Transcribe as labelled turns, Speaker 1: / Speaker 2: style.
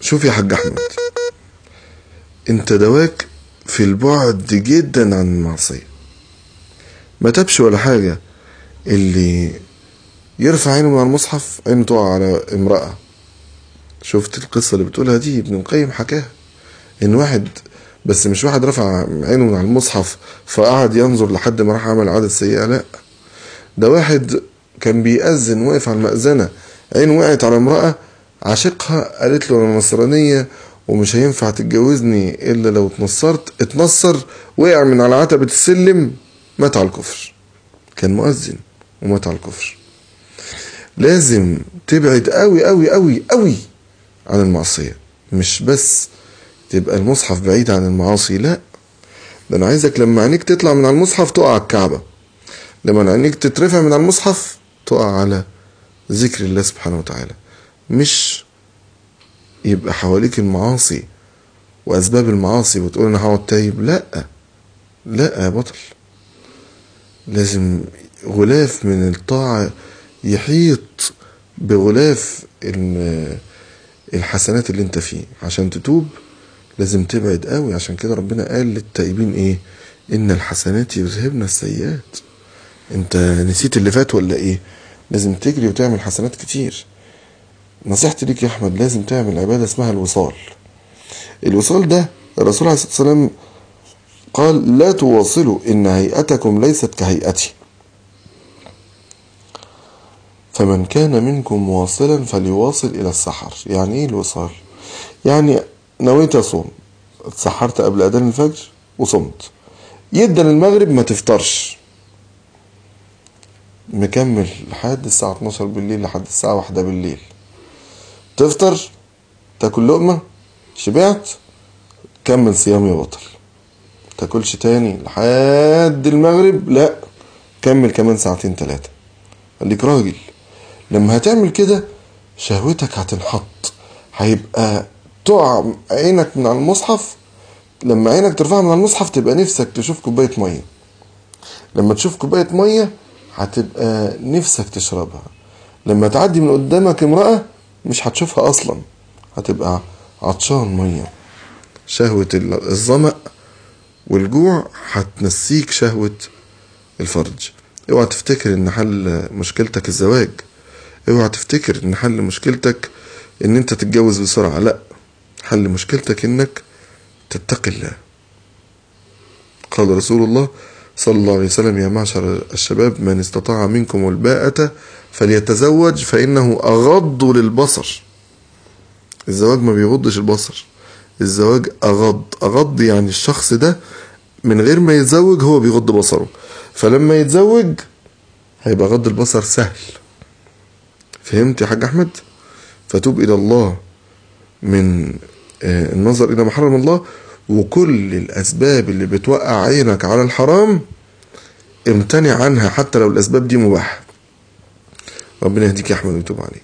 Speaker 1: شوف يا حاج احمد انت دواك في البعد جدا عن المعصية ما تبش ولا حاجة اللي يرفع عينه من المصحف عينه تقع على امرأة شفت القصة اللي بتقولها دي ابن القيم حكاها ان واحد بس مش واحد رفع عينه من على المصحف فقعد ينظر لحد ما راح عمل عادة سيئة لا ده واحد كان بيأذن واقف على المأذنة عينه وقعت على امرأة عاشقها قالت له انا نصرانية ومش هينفع تتجوزني الا لو اتنصرت اتنصر وقع من على عتبة السلم مات على الكفر كان مؤذن ومات على الكفر لازم تبعد قوي قوي قوي قوي عن المعصية مش بس تبقى المصحف بعيد عن المعاصي لا ده انا عايزك لما عينيك تطلع من على المصحف تقع على الكعبة لما عينيك تترفع من على المصحف تقع على ذكر الله سبحانه وتعالى مش يبقى حواليك المعاصي واسباب المعاصي وتقول انا هقعد تايب لا لا يا بطل لازم غلاف من الطاعة يحيط بغلاف الحسنات اللي انت فيه عشان تتوب لازم تبعد قوي عشان كده ربنا قال للتائبين ايه ان الحسنات يذهبن السيئات انت نسيت اللي فات ولا ايه لازم تجري وتعمل حسنات كتير نصيحتي ليك يا احمد لازم تعمل عباده اسمها الوصال الوصال ده الرسول عليه الصلاه والسلام قال لا تواصلوا ان هيئتكم ليست كهيئتي فمن كان منكم واصلا فليواصل الى السحر يعني ايه الوصال يعني نويت اصوم اتسحرت قبل اذان الفجر وصمت يدا المغرب ما تفطرش مكمل لحد الساعة 12 بالليل لحد الساعة واحدة بالليل تفطر تاكل لقمة شبعت كمل صيام يا بطل تاكلش تاني لحد المغرب لا كمل كمان ساعتين تلاتة خليك راجل لما هتعمل كده شهوتك هتنحط هيبقى تقع عينك من على المصحف لما عينك ترفعها من على المصحف تبقى نفسك تشوف كوباية مية لما تشوف كوباية مية هتبقى نفسك تشربها لما تعدي من قدامك امرأة مش هتشوفها أصلا هتبقى عطشان مية شهوة الظمأ والجوع هتنسيك شهوة الفرج اوعى تفتكر ان حل مشكلتك الزواج اوعى تفتكر ان حل مشكلتك ان انت تتجوز بسرعة لا حل مشكلتك انك تتقي الله قال رسول الله صلى الله عليه وسلم يا معشر الشباب من استطاع منكم الباءة فليتزوج فإنه أغض للبصر الزواج ما بيغضش البصر الزواج أغض أغض يعني الشخص ده من غير ما يتزوج هو بيغض بصره فلما يتزوج هيبقى غض البصر سهل فهمت يا حاج أحمد فتوب إلى الله من النظر إلى محرم الله وكل الأسباب اللي بتوقع عينك على الحرام امتنع عنها حتى لو الأسباب دي مباحة ربنا يهديك يا أحمد ويتوب عليك